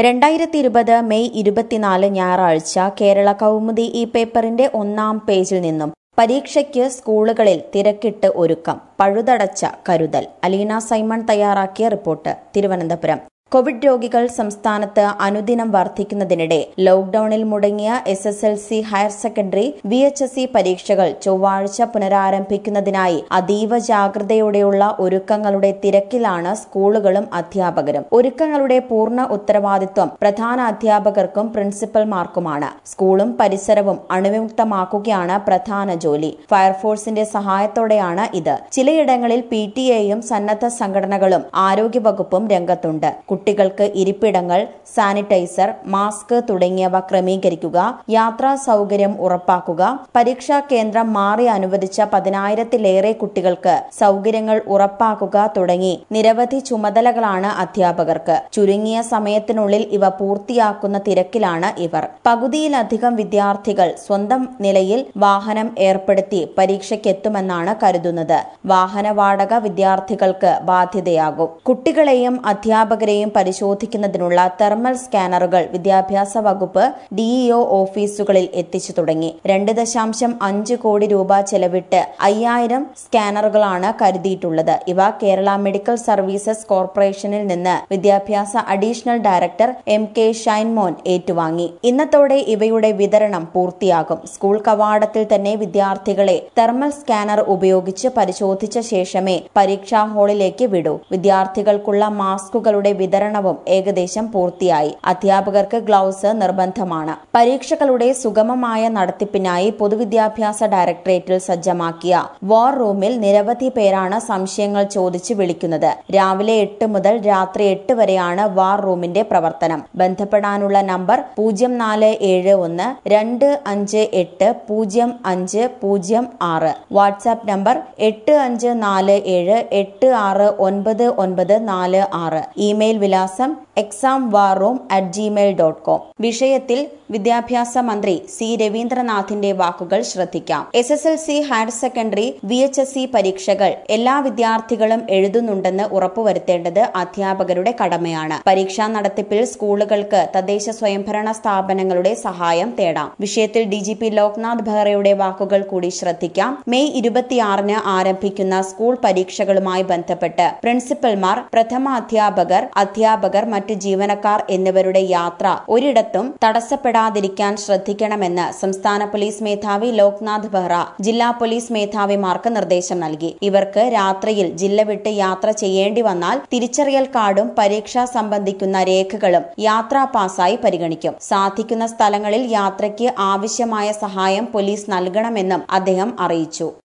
രണ്ടായിരത്തി ഇരുപത് മെയ് ഇരുപത്തിനാല് ഞായറാഴ്ച കേരള കൗമുദി ഈ പേപ്പറിന്റെ ഒന്നാം പേജിൽ നിന്നും പരീക്ഷയ്ക്ക് സ്കൂളുകളിൽ തിരക്കിട്ട് ഒരുക്കം പഴുതടച്ച കരുതൽ അലീന സൈമൺ തയ്യാറാക്കിയ റിപ്പോർട്ട് തിരുവനന്തപുരം കോവിഡ് രോഗികൾ സംസ്ഥാനത്ത് അനുദിനം വർദ്ധിക്കുന്നതിനിടെ ലോക്ഡൌണിൽ മുടങ്ങിയ S S L C higher secondary V H S C പരീക്ഷകൾ ചൊവ്വാഴ്ച പുനരാരംഭിക്കുന്നതിനായി അതീവ ജാഗ്രതയോടെയുള്ള ഒരുക്കങ്ങളുടെ തിരക്കിലാണ് സ്കൂളുകളും അധ്യാപകരും ഒരുക്കങ്ങളുടെ പൂർണ്ണ ഉത്തരവാദിത്വം പ്രധാന അധ്യാപകർക്കും പ്രിൻസിപ്പൽമാർക്കുമാണ് സ്കൂളും പരിസരവും അണുവിമുക്തമാക്കുകയാണ് പ്രധാന ജോലി ഫയർഫോഴ്സിന്റെ സഹായത്തോടെയാണ് ഇത് ചിലയിടങ്ങളിൽ പി ടി എയും സന്നദ്ധ സംഘടനകളും ആരോഗ്യവകുപ്പും രംഗത്തുണ്ട് കുട്ടികൾക്ക് ഇരിപ്പിടങ്ങൾ സാനിറ്റൈസർ മാസ്ക് തുടങ്ങിയവ ക്രമീകരിക്കുക യാത്രാ സൗകര്യം ഉറപ്പാക്കുക പരീക്ഷാ കേന്ദ്രം മാറി അനുവദിച്ച പതിനായിരത്തിലേറെ കുട്ടികൾക്ക് സൗകര്യങ്ങൾ ഉറപ്പാക്കുക തുടങ്ങി നിരവധി ചുമതലകളാണ് അധ്യാപകർക്ക് ചുരുങ്ങിയ സമയത്തിനുള്ളിൽ ഇവ പൂർത്തിയാക്കുന്ന തിരക്കിലാണ് ഇവർ പകുതിയിലധികം വിദ്യാർത്ഥികൾ സ്വന്തം നിലയിൽ വാഹനം ഏർപ്പെടുത്തി പരീക്ഷയ്ക്കെത്തുമെന്നാണ് കരുതുന്നത് വാഹന വാടക വിദ്യാർത്ഥികൾക്ക് ബാധ്യതയാകും കുട്ടികളെയും അധ്യാപകരെയും പരിശോധിക്കുന്നതിനുള്ള തെർമൽ സ്കാനറുകൾ വിദ്യാഭ്യാസ വകുപ്പ് ഡിഇഒ ഓഫീസുകളിൽ എത്തിച്ചു തുടങ്ങി രണ്ട് ദശാംശം അഞ്ച് കോടി രൂപ ചെലവിട്ട് അയ്യായിരം സ്കാനറുകളാണ് കരുതിയിട്ടുള്ളത് ഇവ കേരള മെഡിക്കൽ സർവീസസ് കോർപ്പറേഷനിൽ നിന്ന് വിദ്യാഭ്യാസ additional director M K Shinemon ഏറ്റുവാങ്ങി ഇന്നത്തോടെ ഇവയുടെ വിതരണം പൂർത്തിയാകും സ്കൂൾ കവാടത്തിൽ തന്നെ വിദ്യാർത്ഥികളെ തെർമൽ സ്കാനർ ഉപയോഗിച്ച് പരിശോധിച്ച ശേഷമേ പരീക്ഷാ ഹാളിലേക്ക് വിടൂ വിദ്യാർത്ഥികൾക്കുള്ള മാസ്കുകളുടെ വിതരണവും ഏകദേശം പൂർത്തിയായി അധ്യാപകർക്ക് ഗ്ലൗസ് നിർബന്ധമാണ് പരീക്ഷകളുടെ സുഗമമായ നടത്തിപ്പിനായി പൊതുവിദ്യാഭ്യാസ ഡയറക്ടറേറ്റിൽ സജ്ജമാക്കിയ വാർ റൂമിൽ നിരവധി പേരാണ് സംശയങ്ങൾ ചോദിച്ച് വിളിക്കുന്നത് രാവിലെ എട്ട് മുതൽ രാത്രി എട്ട് വരെയാണ് വാർ റൂമിന്റെ പ്രവർത്തനം ബന്ധപ്പെടാനുള്ള നമ്പർ പൂജ്യം നാല് ഏഴ് ഒന്ന് രണ്ട് അഞ്ച് എട്ട് പൂജ്യം അഞ്ച് പൂജ്യം ആറ് വാട്സാപ്പ് നമ്പർ എട്ട് അഞ്ച് നാല് ഏഴ് എട്ട് ആറ് ഒൻപത് ഒൻപത് നാല് ആറ് ഇമെയിൽ വിലാസം exam war room at Gmail dot com വിഷയത്തിൽ വിദ്യാഭ്യാസ മന്ത്രി സി രവീന്ദ്രനാഥിന്റെ വാക്കുകൾ ശ്രദ്ധിക്കാം S S L C higher secondary V H S C പരീക്ഷകൾ എല്ലാ വിദ്യാർത്ഥികളും എഴുതുന്നുണ്ടെന്ന് ഉറപ്പുവരുത്തേണ്ടത് അധ്യാപകരുടെ കടമയാണ് പരീക്ഷാ നടത്തിപ്പിൽ സ്കൂളുകൾക്ക് തദ്ദേശ സ്വയംഭരണ സ്ഥാപനങ്ങളുടെ സഹായം തേടാം വിഷയത്തിൽ ഡി ജി പി ലോക്നാഥ് ബെഹ്റയുടെ വാക്കുകൾ കൂടി ശ്രദ്ധിക്കാം മെയ് ഇരുപത്തിയാറിന് ആരംഭിക്കുന്ന സ്കൂൾ പരീക്ഷകളുമായി ബന്ധപ്പെട്ട് പ്രിൻസിപ്പൽമാർ പ്രഥമ അധ്യാപകർ അധ്യാപകർ മറ്റ് ജീവനക്കാർ എന്നിവരുടെ യാത്ര ഒരിടത്തും തടസ്സപ്പെടാതിരിക്കാൻ ശ്രദ്ധിക്കണമെന്ന് സംസ്ഥാന പോലീസ് മേധാവി ലോക്നാഥ് ബെഹ്റ ജില്ലാ പോലീസ് മേധാവിമാർക്ക് നിർദ്ദേശം നൽകി ഇവർക്ക് രാത്രിയിൽ ജില്ല വിട്ട് യാത്ര ചെയ്യേണ്ടി വന്നാൽ തിരിച്ചറിയൽ കാർഡും പരീക്ഷ സംബന്ധിക്കുന്ന രേഖകളും യാത്രാ പാസായി പരിഗണിക്കും സാധിക്കുന്ന സ്ഥലങ്ങളിൽ യാത്രയ്ക്ക് ആവശ്യമായ സഹായം പോലീസ് നൽകണമെന്നും അദ്ദേഹം അറിയിച്ചു